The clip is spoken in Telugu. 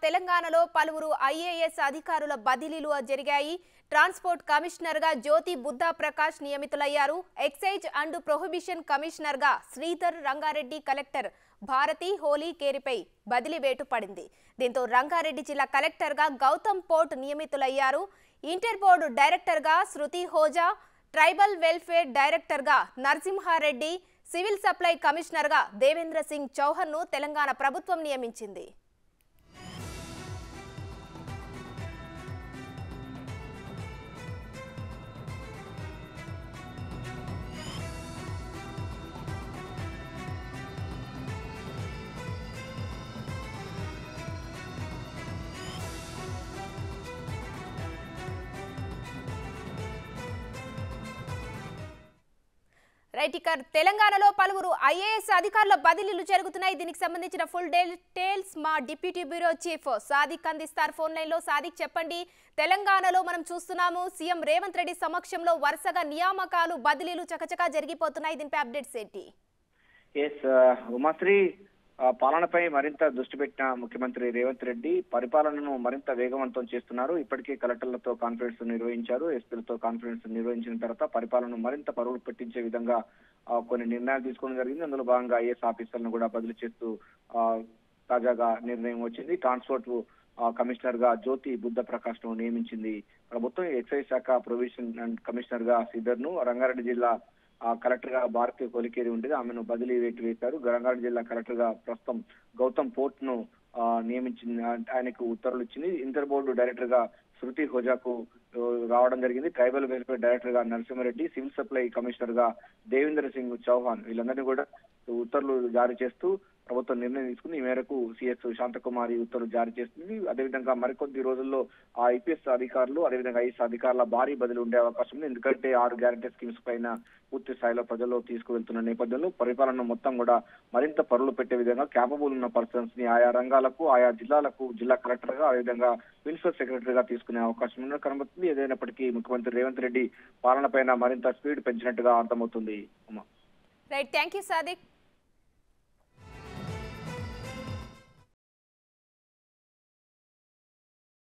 తెలంగాణలో పలువురు ఐఏఎస్ అధికారుల బదిలీలు జరిగాయి ట్రాన్స్పోర్ట్ కమిషనర్ గా జ్యోతి బుద్ధా ప్రకాష్ నియమితులయ్యారు ఎక్సైజ్ అండ్ ప్రొహిబిషన్ కమిషనర్ గా శ్రీధర్ రంగారెడ్డి కలెక్టర్ భారతి హోలీ కేరిపై బదిలీ వేటు పడింది దీంతో రంగారెడ్డి జిల్లా కలెక్టర్ గా గౌతమ్ పోర్ట్ నియమితులయ్యారు ఇంటర్ బోర్డు డైరెక్టర్ గా Shruti Ojha tribal welfare director గా నరసింహారెడ్డి సివిల్ సప్లై కమిషనర్ గా దేవేంద్ర సింగ్ చౌహాన్ ను తెలంగాణ ప్రభుత్వం నియమించింది రైట్ ఇక తెలంగాణలో పలువురు ఐఏఎస్ అధికారుల బదిలీలు జరుగుతున్నాయి దీనికి సంబంధించిన ఫుల్ డీటెయిల్స్ మా డిప్యూటీ బ్యూరో చీఫ్ సాదిక్ అందిస్తారు ఫోన్ లైన్ లో సాదిక్ చెప్పండి తెలంగాణలో మనం చూస్తున్నాము సీఎం రేవంత్ రెడ్డి సమక్షంలో వరుసగా నియామకాలు బదిలీలు చకచకా జరిగిపోతున్నాయి దీనిపై అప్డేట్స్ ఏంటి ఎస్ ఉమాశ్రీ ఆ, పాలనపై మరింత దృష్టి పెట్టిన ముఖ్యమంత్రి రేవంత్ రెడ్డి పరిపాలనను మరింత వేగవంతం చేస్తున్నారు ఇప్పటికే కలెక్టర్లతో కాన్ఫరెన్స్ నిర్వహించారు ఎస్పీలతో కాన్ఫరెన్స్ నిర్వహించిన తర్వాత పరిపాలనను మరింత పరుగులు పెట్టించే విధంగా ఆ, కొన్ని నిర్ణయాలు తీసుకోవడం జరిగింది అందులో భాగంగా ఐఏఎస్ ఆఫీసర్లను కూడా బదిలీ చేస్తూ ఆ, తాజాగా నిర్ణయం వచ్చింది ట్రాన్స్పోర్ట్ ఆ, కమిషనర్ గా జ్యోతి బుద్ధ ప్రకాష్ ను నియమించింది ప్రభుత్వం ఎక్సైజ్ శాఖ ప్రొవిజన్ అండ్ కమిషనర్ గా శ్రీధర్ ను రంగారెడ్డి జిల్లా ఆ కలెక్టర్ గా భారతి కొలికేరి ఉండేది ఆమెను బదిలీ వేటు వేశారు రంగారెడ్డి జిల్లా కలెక్టర్ గా ప్రస్తుతం గౌతమ్ పోర్ట్ ను ఆ, నియమించింది ఆ- ఆయనకు ఉత్తర్వులు ఇచ్చింది ఇంటర్ బోర్డు డైరెక్టర్ గా శృతి హోజాకు ఆ, రావడం జరిగింది ట్రైబల్ వెల్ఫేర్ డైరెక్టర్ గా నరసింహారెడ్డి సివిల్ సప్లై కమిషనర్ గా దేవేంద్ర సింగ్ చౌహాన్ వీళ్ళందరినీ కూడా ఉత్తర్వులు జారీ చేస్తూ ప్రభుత్వం నిర్ణయం తీసుకుంది ఈ మేరకు సిఎస్ శాంతకుమారి ఉత్తర్వులు జారీ చేస్తుంది అదేవిధంగా మరికొద్ది రోజుల్లో ఆ ఐపీఎస్ అధికారులు అదేవిధంగా ఐఎస్ అధికారుల భారీ బదిలీ ఉండే అవకాశం ఉంది ఎందుకంటే ఆరు గ్యారంటీ స్కీమ్స్ పైన పూర్తి స్థాయిలో ప్రజల్లో తీసుకువెళ్తున్న నేపథ్యంలో పరిపాలన మొత్తం కూడా మరింత పరులు పెట్టే విధంగా క్యాపబుల్ ఉన్న పర్సన్స్ ని ఆయా రంగాలకు ఆయా జిల్లాలకు జిల్లా కలెక్టర్ గా అదేవిధంగా ప్రిన్సిపల్ సెక్రటరీ గా తీసుకునే అవకాశం ఉన్నట్టు కనబడుతుంది ఏదైనప్పటికీ ముఖ్యమంత్రి రేవంత్ రెడ్డి పాలన పైన మరింత స్పీడ్ పెంచినట్టుగా అర్థమవుతుంది Uma right thank you Sadiq